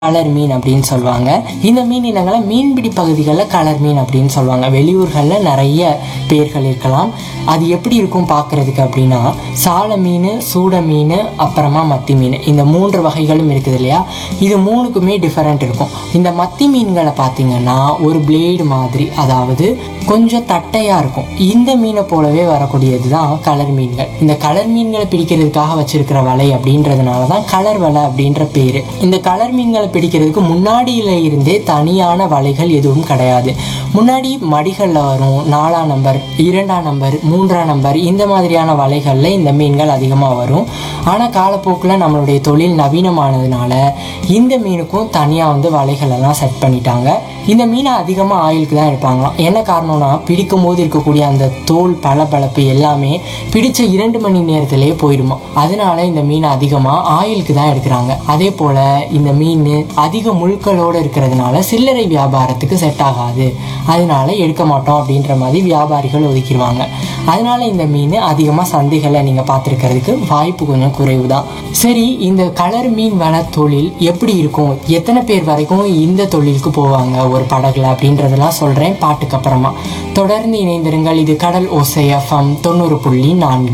colour மீன் அப்படின்னு சொல்லுவாங்க இந்த மீன் இனங்களை மீன்பிடி பகுதிகளில் கலர் மீன் அப்படின்னு சொல்லுவாங்க வெளியூர்களில் நிறைய பேர்கள் இருக்கலாம் அது எப்படி இருக்கும் பார்க்கறதுக்கு அப்படின்னா சால மீன் சூட மீன் அப்புறமா மத்தி மீன் இந்த மூன்று வகைகளும் இருக்குது இல்லையா இது மூணுக்குமே டிஃபரெண்ட் இருக்கும் இந்த மத்தி மீன்களை பார்த்தீங்கன்னா ஒரு பிளேடு மாதிரி அதாவது கொஞ்சம் தட்டையாக இருக்கும் இந்த மீனை போலவே வரக்கூடியது தான் கலர் மீன்கள் இந்த கலர் மீன்களை பிடிக்கிறதுக்காக வச்சிருக்கிற வலை அப்படின்றதுனால தான் கலர் வலை அப்படின்ற பேர் இந்த கலர் மீன்களை பிடிக்கிறதுக்கு முன்னாடியில இருந்தே தனியான வலைகள் எதுவும் கிடையாது முன்னாடி மடிகளில் வரும் நாலாம் நம்பர் இரண்டாம் நம்பர் மூன்றாம் நம்பர் இந்த மாதிரியான வலைகளில் இந்த மீன்கள் அதிகமாக வரும் ஆனால் காலப்போக்கில் நம்மளுடைய தொழில் நவீனமானதுனால இந்த மீனுக்கும் தனியாக வந்து வலைகள் எல்லாம் செட் பண்ணிட்டாங்க இந்த மீனை அதிகமாக ஆயிலுக்கு தான் எடுப்பாங்களாம் என்ன காரணம்னா பிடிக்கும் போது இருக்கக்கூடிய அந்த தோல் பளபளப்பு எல்லாமே பிடிச்ச இரண்டு மணி நேரத்திலேயே போயிடுமா அதனால இந்த மீனை அதிகமாக ஆயிலுக்கு தான் எடுக்கிறாங்க அதே போல் இந்த மீன் அதிக முழுக்களோடு இருக்கிறதுனால சில்லறை வியாபாரத்துக்கு செட் ஆகாது அதனால எடுக்க மாட்டோம் அப்படின்ற மாதிரி வியாபாரிகள் ஒதுக்கிடுவாங்க அதனால இந்த மீன் அதிகமாக சந்தைகளில் நீங்கள் பார்த்துருக்கிறதுக்கு வாய்ப்பு கொஞ்சம் குறைவு தான் சரி இந்த கலர் மீன் வள தொழில் எப்படி இருக்கும் எத்தனை பேர் வரைக்கும் இந்த தொழிலுக்கு போவாங்க ஒரு படகுல அப்படின்றதெல்லாம் சொல்கிறேன் பாட்டுக்கு அப்புறமா தொடர்ந்து இணைந்திருங்கள் இது கடல் ஓசை எஃப்எம் தொண்ணூறு புள்ளி நான்கு